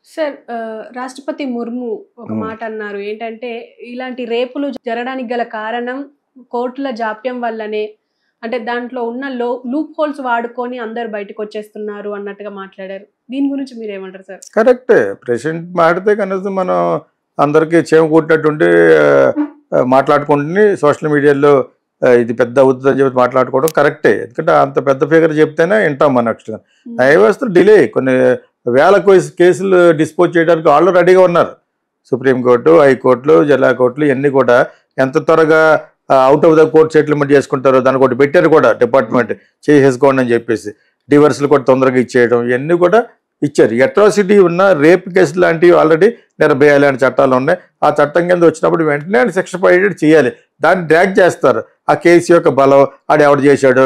Sir ఆ, రాష్ట్రపతి ముర్ము ఒక Hmm. మాట అన్నారు ఏంటంటే ఇలాంటి రేపులు జరగడానికి గల కారణం కోర్టుల జాప్యం వల్లనే అంటే దాంట్లో ఉన్న లో లూప్ హోల్స్ వాడుకొని అందరు బయటకు వచ్చేస్తున్నారు అన్నట్టుగా మాట్లాడారు దీని గురించి మీరు ఏమంటారు సార్ కరెక్టే ప్రెసిడెంట్ మాడితే కనీసం మనం అందరికీ చేమ కొట్టినట్టుండి ఆ, మాట్లాడుకుంటుని సోషల్ మీడియాలో ఆ, ఇది పెద్ద అవుతుంది అని చెప్పి మాట్లాడుకోవడం కరెక్టే ఎందుకంటే అంత పెద్ద ఫిగర్ చెప్తేనే వింటాం మనం యాక్చువల్గా న్యాయవ్యవస్థ డిలే కొన్ని వేల కేసు- కేసులు డిస్పోజ్ చేయడానికి వాళ్ళు రెడీగా ఉన్నారు సుప్రీంకోర్టు హైకోర్టులు జిల్లా కోర్టులు ఇవన్నీ కూడా ఎంత త్వరగా out of the court settlement చేసుకుంటారో దానికి ఒకటి పెట్టారు కూడా డిపార్ట్మెంట్ చేసేసుకోండి అని చెప్పేసి డివర్స్లు కూడా తొందరగా ఇచ్చేయడం ఇవన్నీ కూడా ఇచ్చారు అట్రాసిటీ ఉన్న రేప్ కేసు లాంటివి ఆల్రెడీ నిర్భయ లాంటి చట్టాలు ఉన్నాయి ఆ చట్టం కింద వచ్చినప్పుడు వెంటనే ఆయన శిక్ష పడేటట్టు చేయాలి దాన్ని డ్రాగ్ చేస్తారు ఆ కేసు యొక్క బలం ఆడు ఎవడు చేశాడు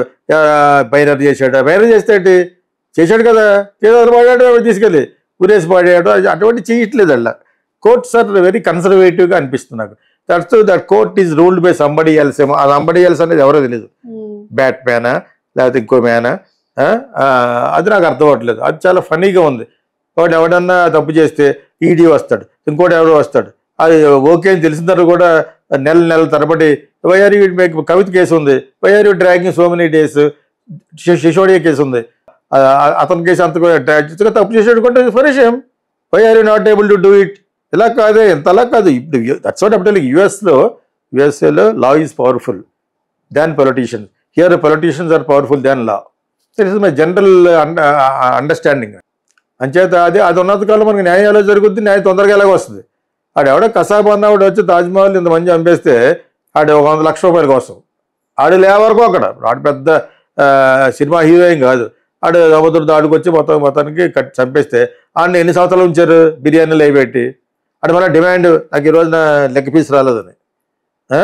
బైనర్ చేశాడు బైనర్ చేస్తే ఏంటి చేశాడు కదా చేసాడు పాడాడు వాడు తీసుకెళ్ళి ఊరేసి పాడాడు అది అటువంటి చేయట్లేదు అలా కోర్ట్స్ ఆర్ వెరీ కన్సర్వేటివ్గా అనిపిస్తుంది నాకు that's that court is ruled by somebody else ఏమో ఆ సంబడి ఎల్స్ అనేది ఎవరో తెలియదు బ్యాట్ మ్యానా లేకపోతే ఇంకో మ్యానా ఆ? ఆ, అది నాకు అర్థం అవ్వట్లేదు అది చాలా ఫనీగా ఉంది వాడు ఎవడన్నా తప్పు చేస్తే ఈడీ వస్తాడు ఇంకోటి ఎవడో వస్తాడు అది ఓకే అని తెలిసిన తర్వాత కూడా నెల నెల తరబడి వైఆర్ మేక్ కవిత కేసు ఉంది why are dragging so many days Sisodia case ఉంది ఆ, అతని కేసు అంత కూడా drag చేస్తే తప్పు చేసాడు కొంటే ఫరేషం why are you not able to do it ఇలా కాదే ఎంతలా కాదు ఇప్పుడు దట్స్ వాట్ అప్పుడు యుఎస్లో యుఎస్ఏలో law is powerful than politicians here politicians are powerful than law this is my general understanding అంచేత అది అది ఉన్నంత కాలం మనకి న్యాయం ఎలా జరుగుద్ది న్యాయం తొందరగా ఎలాగ వస్తుంది ఆడు ఎవడో కసాబ్ అన్నవాడు వచ్చి తాజ్మహల్ ఇంతమంది చంపేస్తే ఆడు ఒక వంద లక్ష రూపాయల కోసం ఆడు లేవరకు అక్కడ ఆడు పెద్ద ఆ, సినిమా హీరో ఏం కాదు ఆడు సముద్రం ఆడుకొచ్చి మొత్తం మొత్తానికి కట్ చంపేస్తే ఆడిని ఎన్ని సంవత్సరాలు ఉంచారు బిర్యానీలు అవి పెట్టి ఆడు మన డిమాండ్ నాకు ఈ రోజున లెగ్ పీస్ రాలేదని ఆ?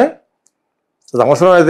అది అవసరం అది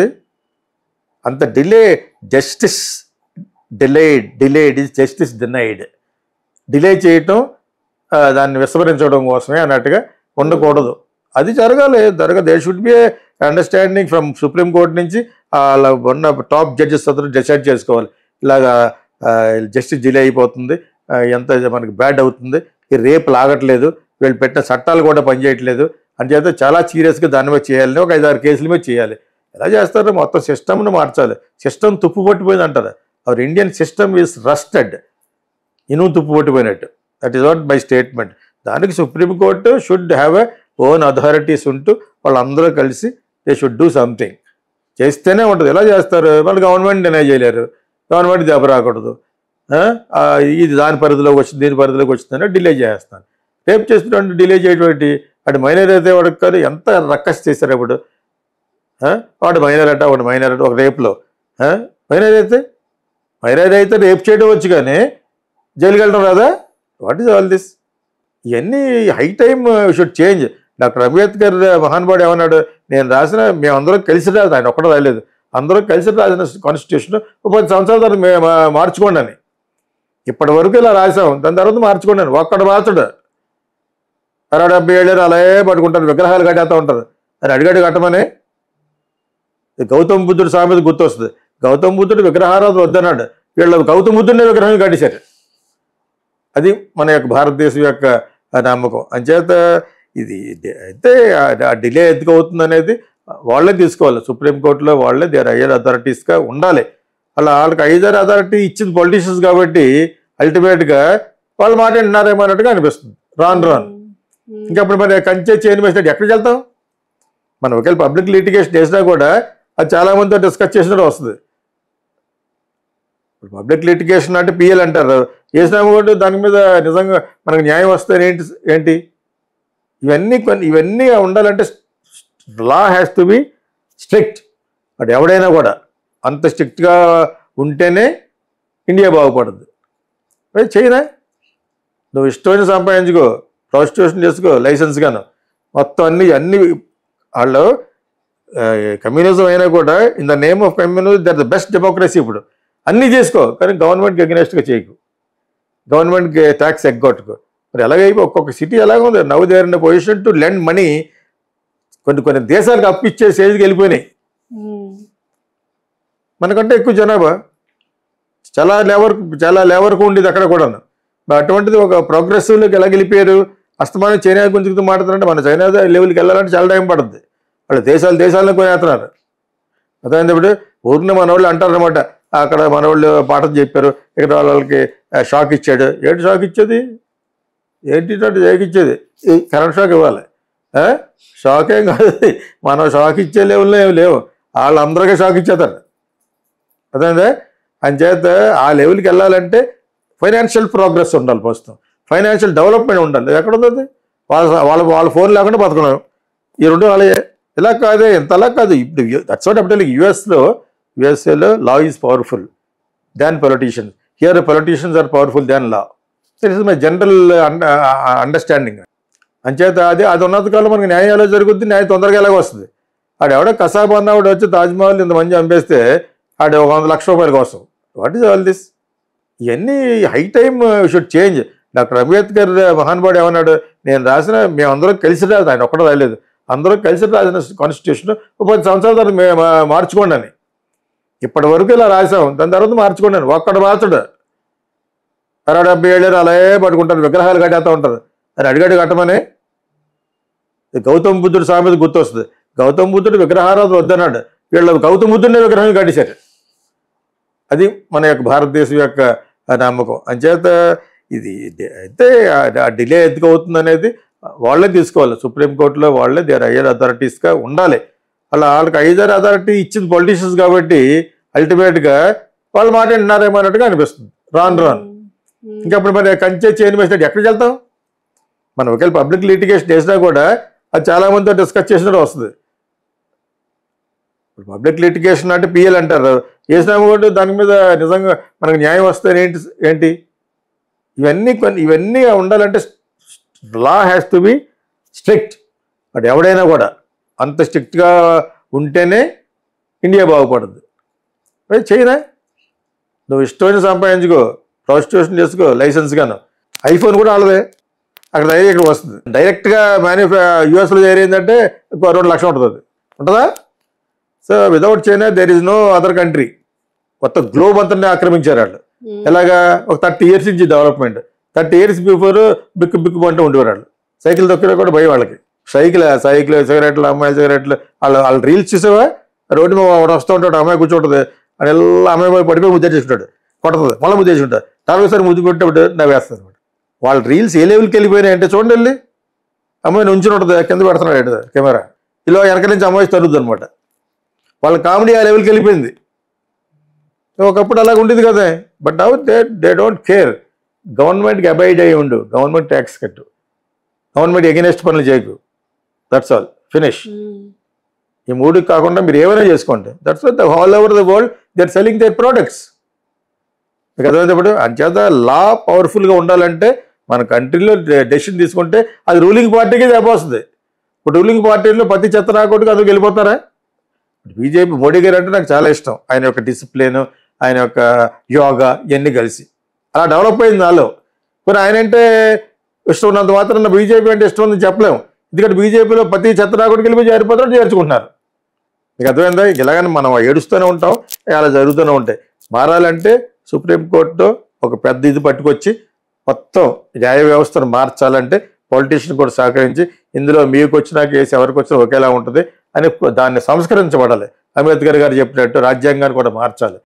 అంత delay justice delayed delayed is justice denied delay చేయటం ఆ, దాన్ని విస్మరించడం కోసమే అన్నట్టుగా ఉండకూడదు అది జరగాలి జరగ దే should be understanding from Supreme Court నుంచి వాళ్ళ ఉన్న టాప్ జడ్జెస్ అందరూ డిసైడ్ చేసుకోవాలి ఇలాగా జస్టిస్ డిలే అయిపోతుంది ఆ, ఎంత మనకి బ్యాడ్ అవుతుంది ఈ రేపు లాగట్లేదు వీళ్ళు పెట్టిన చట్టాలు కూడా పనిచేయట్లేదు అంచేత చాలా సీరియస్గా దాని మీద చేయాలని ఒక ఐదారు కేసుల మీద చేయాలి ఎలా చేస్తారు మొత్తం సిస్టమ్ను మార్చాలి సిస్టమ్ తుప్పు పట్టిపోయింది అంటారు our Indian system is rusted ఇనుము తుప్పు పట్టిపోయినట్టు that is what my statement దానికి Supreme Court should have a own authorities ఉంటూ వాళ్ళందరూ కలిసి దే షుడ్ డూ సంథింగ్ చేస్తేనే ఉంటుంది ఎలా చేస్తారు వాళ్ళు గవర్నమెంట్ డినై చేయలేరు గవర్నమెంట్ దెబ్బ రాకూడదు ఆ? ఆ, ఇది దాని పరిధిలోకి వచ్చింది దీని పరిధిలోకి వచ్చిందని డిలే చేస్తాను రేపు చేస్తున్నట్టు డిలే చేయటువంటి అటు మైనర్ అయితే వాడికి కాదు ఎంత రక్కస్ చేశారు ఇప్పుడు ఆ? వాడు మైనర్ అట వాడు మైనర్ అట ఒక రేపులో ఆ? మైనర్ అయితే మైనర్ అయితే రేపు చేయడం వచ్చు కానీ జైలుకి వెళ్ళడం రాదా వాట్ ఈస్ ఆల్ దిస్ ఇవన్నీ high time should change doctor Ambedkar మహానుభావుడు ఏమన్నాడు నేను రాసిన మేమందరం కలిసి రాదు ఆయన ఒక్కడే రాయలేదు అందరం కలిసి రాసిన కాన్స్టిట్యూషన్ ఒక పది సంవత్సరాల తర్వాత మే- మా- మార్చుకోండి అని ఇప్పటి వరకు ఇలా రాసాం దాని తర్వాత మార్చుకోండి అని ఒక్కడు మార్చడు అరవై డెబ్బై ఏళ్ళు అలాగే పట్టుకుంటారు విగ్రహాలు కట్టేస్తూ ఉంటారు అని అడిగాడు కట్టమని ఈ గౌతమ బుద్ధుడు సామెత గుర్తొస్తుంది గౌతమ బుద్ధుడు విగ్రహారాధన వద్దన్నాడు వీళ్ళు గౌతమ బుద్ధుడినే విగ్రహం కట్టేశారు అది మన యొక్క భారతదేశం యొక్క నమ్మకం అంచేత ఇది డి- అయితే ఆ డిలే ఎందుకు అవుతుంది అనేది వాళ్ళే తీసుకోవాలి సుప్రీంకోర్టులో వాళ్ళే దేర్ హయ్యర్ అథారిటీస్గా ఉండాలి అలా వాళ్ళకి హయ్యర్ అథారిటీ ఇచ్చింది పొలిటీషియన్స్ కాబట్టి అల్టిమేట్గా వాళ్ళు మాట వింటున్నారేమో అన్నట్టుగా అనిపిస్తుంది రాను రాను ఇంకా ఇప్పుడు మరి కంచె చేయని వేసినట్టు ఎక్కడికి వెళ్తాం మనం ఒకవేళ పబ్లిక్ లిటిగేషన్ చేసినా కూడా అది చాలా మందితో డిస్కస్ చేసినట్టు వస్తుంది ఇప్పుడు పబ్లిక్ లిటిగేషన్ అంటే పిఎల్ అంటారు చేసినా కూడా దాని మీద నిజంగా మనకు న్యాయం వస్తే ఏంటి ఏంటి ఇవన్నీ కొన్ని ఇవన్నీ ఉండాలంటే law has to be strict but ఎవడైనా కూడా అంత స్ట్రిక్ట్గా ఉంటేనే ఇండియా బాగుపడుతుంది మరి చేయనా నువ్వు ఇష్టమైన సంపాదించుకో ప్రాస్టిట్యూషన్ చేసుకో లైసెన్స్ గాను మొత్తం అన్ని అన్ని వాళ్ళు కమ్యూనిజం అయినా కూడా in the name of communism there the best democracy ఇప్పుడు అన్నీ చేసుకో కానీ గవర్నమెంట్కి అగ్నెస్ట్గా చేయకు గవర్నమెంట్కి ట్యాక్స్ ఎగ్గొట్టుకో మరి ఎలాగైపో ఒక్కొక్క సిటీ ఎలాగ ఉంది now there in position to lend money కొన్ని కొన్ని దేశాలకు అప్పిచ్చే స్టేజ్కి వెళ్ళిపోయినాయి మనకంటే ఎక్కువ జనాభా చాలా లేవర్ చాలా లేవర్కు ఉండేది అక్కడ కూడాను మరి అటువంటిది ఒక ప్రోగ్రెసివ్లోకి ఎలా గెలిపారు అస్తమానం చైనా గురించి మాట్లాడుతుంటే మన చైనా లెవెల్కి వెళ్ళాలంటే చాలా టైం పడుతుంది వాళ్ళు దేశాలు దేశాలను కొనేస్తున్నారు అదేంటప్పుడు ఊరిని మన వాళ్ళు అంటారనమాట అక్కడ మన వాళ్ళు పాఠం చెప్పారు ఇక్కడ వాళ్ళకి ఆ, షాక్ ఇచ్చాడు ఏంటి షాక్ ఇచ్చేది ఏంటి అంటే షాక్ ఇచ్చేది ఈ కరెంట్ షాక్ ఇవ్వాలి ఆ? షాక్ ఏం కాదు మనం షాక్ ఇచ్చే లెవెల్లో ఏం లేవు వాళ్ళందరికీ షాక్ ఇచ్చేస్తారు అదే అంచేత ఆ లెవెల్కి వెళ్ళాలంటే ఫైనాన్షియల్ ప్రోగ్రెస్ ఉండాలి ప్రస్తుతం ఫైనాన్షియల్ డెవలప్మెంట్ ఉండాలి ఎక్కడ ఉంది వాళ్ళ వాళ్ళ వాళ్ళ ఫోన్ లేకుండా బతకలేం ఈ రెండు వాళ్ళే ఇలా కాదే ఇంతలా కాదు ఇప్పుడు దట్స్ వాట్ అప్పుడు యుఎస్లో యుఎస్ఏలో law is powerful than politicians here politicians are powerful than law this is my general understanding అంచేత అది అది ఉన్నంత కాలం మనకి న్యాయం ఎలా జరుగుద్ది న్యాయం తొందరగా ఎలాగ వస్తుంది ఆడు ఎవడో కసాబ్ అన్నవాడు వచ్చి తాజ్మహల్ ఇంతమంది చంపేస్తే ఆడు ఒక వంద లక్ష రూపాయల కోసం వాట్ ఈస్ ఆల్ దిస్ ఇవన్నీ high time should change doctor Ambedkar మహానుభావుడు ఏమన్నాడు నేను రాసిన మేమందరం కలిసి రాదు ఆయన ఒక్కడో రాయలేదు అందరం కలిసి రాసిన కాన్స్టిట్యూషన్ పది సంవత్సరాల తర్వాత మే- మా- మార్చుకోండి అని ఇప్పటి వరకు ఇలా రాసాం దాని తర్వాత మార్చుకోండి అని ఒక్కడు మార్చడు అరవై డెబ్బై ఏళ్ళు అలాగే పట్టుకుంటారు విగ్రహాలు కట్టేస్తూ ఉంటారు అని అడిగాడు కట్టమని ఈ గౌతమ బుద్ధుడు సామెత గుర్తొస్తుంది గౌతమ బుద్ధుడు విగ్రహారాధన వద్దన్నాడు వీళ్ళు గౌతమ బుద్ధుడినే విగ్రహం కట్టేశారు అది మన యొక్క భారతదేశం యొక్క నమ్మకం అంచేత ఇది డి- అయితే ఆ డిలే ఎందుకు అవుతుంది అనేది వాళ్ళే తీసుకోవాలి సుప్రీంకోర్టులో వాళ్ళే దేర్ హయ్యర్ అథారిటీస్గా ఉండాలి అలా వాళ్ళకి హయ్యర్ అథారిటీ ఇచ్చింది పొలిటీషియన్స్ కాబట్టి అల్టిమేట్గా వాళ్ళ మాట వింటున్నారేమో అన్నట్టుగా అనిపిస్తుంది రాను రాను ఇంకా అప్పుడు మరి కంచె చేయని వేసినట్టు ఎక్కడికి వెళ్తాం మనం ఒకవేళ పబ్లిక్ లిటిగేషన్ చేసినా కూడా అది చాలా మందితో డిస్కస్ చేసినట్టు వస్తుంది పబ్లిక్ లిటిగేషన్ అంటే పిఎల్ అంటారు చేసినా కూడా దాని మీద నిజంగా మనకు న్యాయం వస్తే ఏంటి ఏంటి ఇవన్నీ కొన్ని ఇవన్నీ ఉండాలంటే law has to be strict but ఎవడైనా కూడా అంత స్ట్రిక్ట్గా ఉంటేనే ఇండియా బాగుపడుతుంది మరి చేయనా నువ్వు ఇష్టమైన సంపాదించుకో ప్రాస్టిట్యూషన్ చేసుకో లైసెన్స్ గాను ఐఫోన్ కూడా వాళ్ళదే అక్కడ తయారీ ఇక్కడ వస్తుంది డైరెక్ట్గా మ్యానుఫ్యా యూఎస్లో తయారైందంటే ఇంకో రెండు లక్షలు ఉంటుంది అది. ఉంటుందా so without China there is no other country మొత్తం గ్లోబ్ అంతా ఆక్రమించారు వాళ్ళు ఎలాగా ఒక థర్టీ ఇయర్స్ నుంచి డెవలప్మెంట్ థర్టీ ఇయర్స్ బిఫోర్ బిక్కు బిక్కు అంటూ ఉండేవారు వాళ్ళు సైకిల్ తొక్కినా కూడా భయం వాళ్ళకి సైకిల్ సైకిల్ సిగరెట్లు అమ్మాయి సిగరెట్లు వాళ్ళు వాళ్ళ రీల్స్ చూసావా రోడ్డు మీద వాడు వస్తూ ఉంటాడు అమ్మాయి కూర్చుంటుంది అని ఎలా అమ్మాయి పోయి పడిపోయి ముద్ద చేసుకుంటాడు కొడుతుంది మళ్ళీ ముద్ద చేసుకుంటాడు తర్వాత సారి ముద్దు పెట్టేప్పుడు నవ్వేస్తారు అనమాట వాళ్ళ రీల్స్ ఏ లెవెల్కి వెళ్ళిపోయినాయి అంటే చూడండి వెళ్ళి అమ్మాయి ఉంచుని ఉంటుంది కింద పెడుతున్నాడు ఏంటి కెమెరా ఇలా వెనక నుంచి అమ్మాయి తరుగుద్ది అనమాట వాళ్ళ కామెడీ ఆ లెవెల్కి వెళ్ళిపోయింది ఒకప్పుడు అలాగ ఉండేది కదా but now they they don't care గవర్నమెంట్కి అబైడ్ అయ్యి ఉండు గవర్నమెంట్ ట్యాక్స్ కట్టు గవర్నమెంట్ ఎగెనెస్ట్ పనులు చేయకు దట్స్ ఆల్ ఫినిష్ ఈ మూడు కాకుండా మీరు ఏమైనా చేసుకోండి that's the all over the world they are selling their products మీకు అర్థమైనప్పుడు అంచేత లా పవర్ఫుల్గా ఉండాలంటే మన కంట్రీలో డెసిషన్ తీసుకుంటే అది రూలింగ్ పార్టీకి దెబ్బొస్తుంది ఇప్పుడు రూలింగ్ పార్టీలో ప్రతి చెత్త రాకుండా అందుకు వెళ్ళిపోతారా బీజేపీ మోడీ గారు అంటే నాకు చాలా ఇష్టం ఆయన యొక్క డిసిప్లిన్ ఆయన యొక్క యోగా ఇవన్నీ కలిసి అలా డెవలప్ అయింది నాలో మరి ఆయన అంటే ఇష్టం ఉన్నంత మాత్రం బీజేపీ అంటే ఇష్టం ఉందని చెప్పలేము ఎందుకంటే బీజేపీలో ప్రతి చెత్త రాకుండా వెళ్ళిపోయి చేరిపోతారు చేర్చుకుంటున్నారు మీకు అర్థమైందా ఇలాగని మనం ఏడుస్తూనే ఉంటాం అలా జరుగుతూనే ఉంటాయి మారాలంటే సుప్రీంకోర్టు ఒక పెద్ద ఇది పట్టుకొచ్చి మొత్తం న్యాయ వ్యవస్థను మార్చాలంటే పొలిటీషియన్ కూడా సహకరించి ఇందులో మీకు వచ్చినా కేసు ఎవరికి వచ్చినా ఒకేలా ఉంటుంది అని దాన్ని సంస్కరించబడాలి అంబేద్కర్ గారు చెప్పినట్టు రాజ్యాంగాన్ని కూడా మార్చాలి